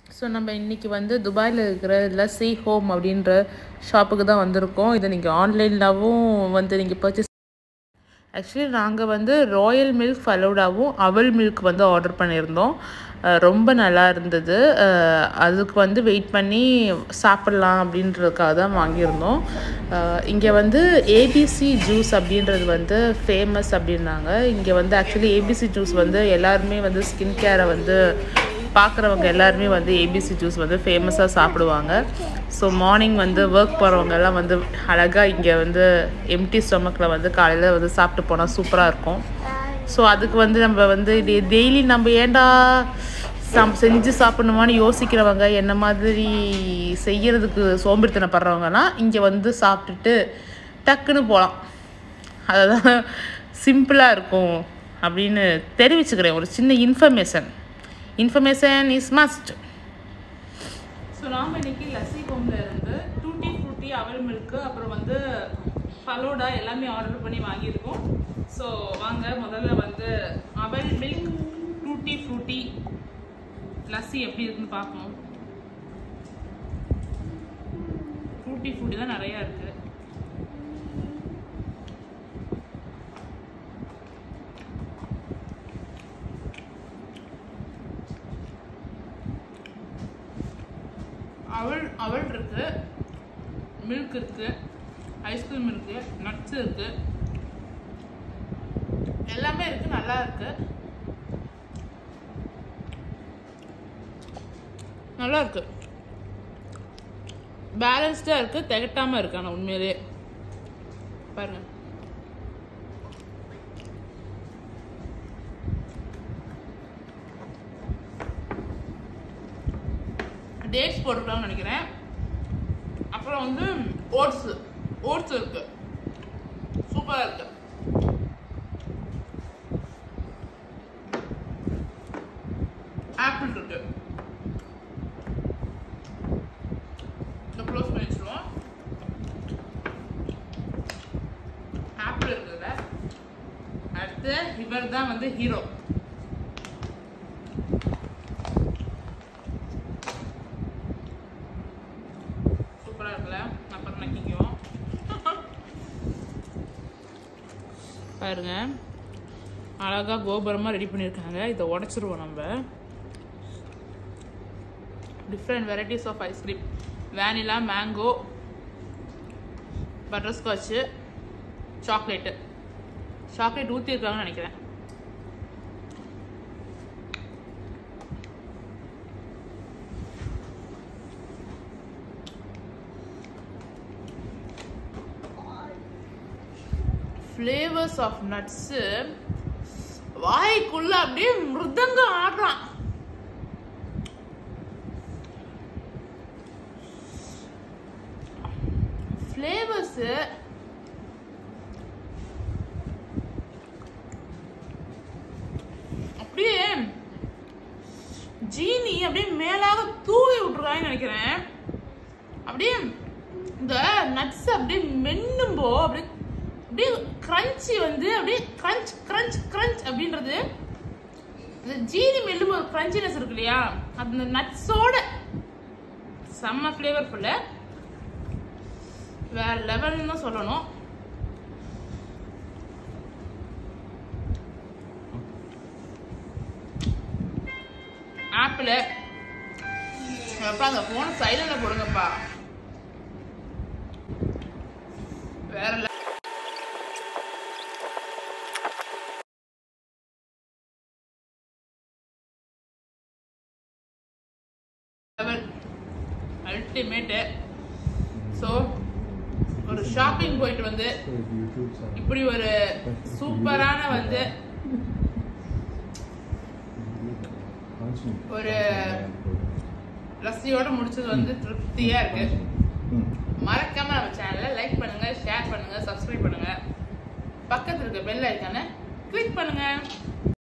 So நம்ம இன்றைக்கி வந்து துபாயில் இருக்கிற லஸ்ஸி ஹோம் அப்படின்ற ஷாப்புக்கு தான் வந்திருக்கோம் இதை நீங்கள் ஆன்லைன்லாவும் வந்து நீங்கள் பர்ச்சேஸ் ஆக்சுவலி நாங்கள் வந்து ராயல் மில்க் ஃபலூடாவும் அவல் மில்க் வந்து ஆர்டர் பண்ணியிருந்தோம் அஹ் ரொம்ப நல்லா இருந்தது அஹ் அதுக்கு வந்து வெயிட் பண்ணி சாப்பிட்லாம் அப்படின்றதுக்காக தான் வாங்கியிருந்தோம் இங்கே வந்து ஏபிசி ஜூஸ் அப்படின்றது வந்து ஃபேமஸ் அப்படின்னாங்க இங்கே வந்து ஆக்சுவலி ஏபிசி ஜூஸ் வந்து எல்லாருமே வந்து ஸ்கின் கேரை வந்து பார்க்குறவங்க எல்லாருமே வந்து ஏபிசி ஜூஸ் வந்து ஃபேமஸாக சாப்பிடுவாங்க ஸோ மார்னிங் வந்து ஒர்க் போகிறவங்க எல்லாம் வந்து அழகாக இங்கே வந்து எம்டி ஸ்டொமக்கில் வந்து காலையில் வந்து சாப்பிட்டு போனால் சூப்பராக இருக்கும் ஸோ அதுக்கு வந்து நம்ம வந்து டெய்லி நம்ம ஏன்டா சம் செஞ்சு சாப்பிடணுமான்னு யோசிக்கிறவங்க என்ன மாதிரி செய்யறதுக்கு சோம்பேறித்தனப்படுறவங்கலாம் இங்கே வந்து சாப்பிட்டுட்டு டக்குன்னு போகலாம் அதுதான் சிம்பிளாக இருக்கும் அப்படின்னு தெரிவிச்சுக்கிறேன் ஒரு சின்ன information information is must so நாம் இன்னைக்கு லஸ்ஸி ஹோமில் இருந்து டூட்டி ஃப்ரூட்டி அவல் மில்க்கு அப்புறம் வந்து ஃபலோடா எல்லாமே ஆர்டர் பண்ணி வாங்கியிருக்கோம் ஸோ வாங்க முதல்ல வந்து அவல் மில்க் டூட்டி ஃப்ரூட்டி லஸ்ஸி எப்படி இருக்குன்னு பார்ப்போம் டூட்டி ஃப்ரூட்டி தான் நிறையா இருக்குது அவள் அவள் இருக்கு மில்க் இருக்கு ஐஸ்கிரீம் இருக்கு நட்ஸ் இருக்கு எல்லாமே இருக்கு நல்லா இருக்கு நல்லா இருக்கு பேலன்ஸ்டா இருக்கு திகட்டாம இருக்கு ஆனா உண்மையிலே பாருங்க டேட்ஸ் போட்டுக்கலாம்னு நினைக்கிறேன் அப்புறம் வந்து ஓட்ஸ் ஓட்ஸ் இருக்கு சூப்பராக இருக்கு ஆப்பிள் இருக்கு இந்த க்ளோஸ் பண்ணி வச்சுருவோம் ஆப்பிள் இருக்குதுல்ல அடுத்து இவர் தான் வந்து ஹீரோ சூப்பராக இருக்குல்ல அப்புறம் நக்கிக்குவோம் பாருங்க அழகா கோபுரமாக ரெடி பண்ணியிருக்காங்க இதை உடச்சிருவோம் நம்ம different varieties of ice cream vanilla mango butterscotch chocolate chocolate ஊற்றிருக்காங்கன்னு நினைக்கிறேன் ஃப்ளேவர்ஸ் ஆஃப் நட்ஸு வாய்க்குள்ள அப்படியே மிருதங்கம் ஆடுறான் ஃப்ளேவர்ஸு அப்படியே ஜீனி அப்படியே மேலாக தூவி விட்டுருக்காங்கன்னு நினைக்கிறேன் அப்படியே இந்த நட்ஸ் அப்படியே மென்னும்போ அப்படியே அப்படியே கிரன்ச்சி வந்து அப்படியே கிரன்ச் கிரன்ச் கிரன்ச் அப்படின்றது இந்த ஜீனி மெல்லும் ஒரு கிரன்ச்சினஸ் இருக்கு இல்லையா அது இந்த நட்ஸோட செம்ம ஃப்ளேவர்ஃபுல்லு வேற லெவல்னு தான் சொல்லணும் ஆப்பிள் அப்பா அந்த போன சைலண்ட்ல போடுங்கப்பா வேற level. லெவல் அல்டிமேட்டு ஸோ ஒரு ஷாப்பிங் போயிட்டு வந்து இப்படி ஒரு சூப்பரான வந்து ஒரு லஸ்ஸியோட முடிச்சது வந்து திருப்தியா இருக்கு மறக்காம நம்ம சேனலை லைக் பண்ணுங்க ஷேர் பண்ணுங்க சப்ஸ்கிரைப் பண்ணுங்க பக்கத்துல இருக்க பெல் ஐக்கானை கிளிக் பண்ணுங்க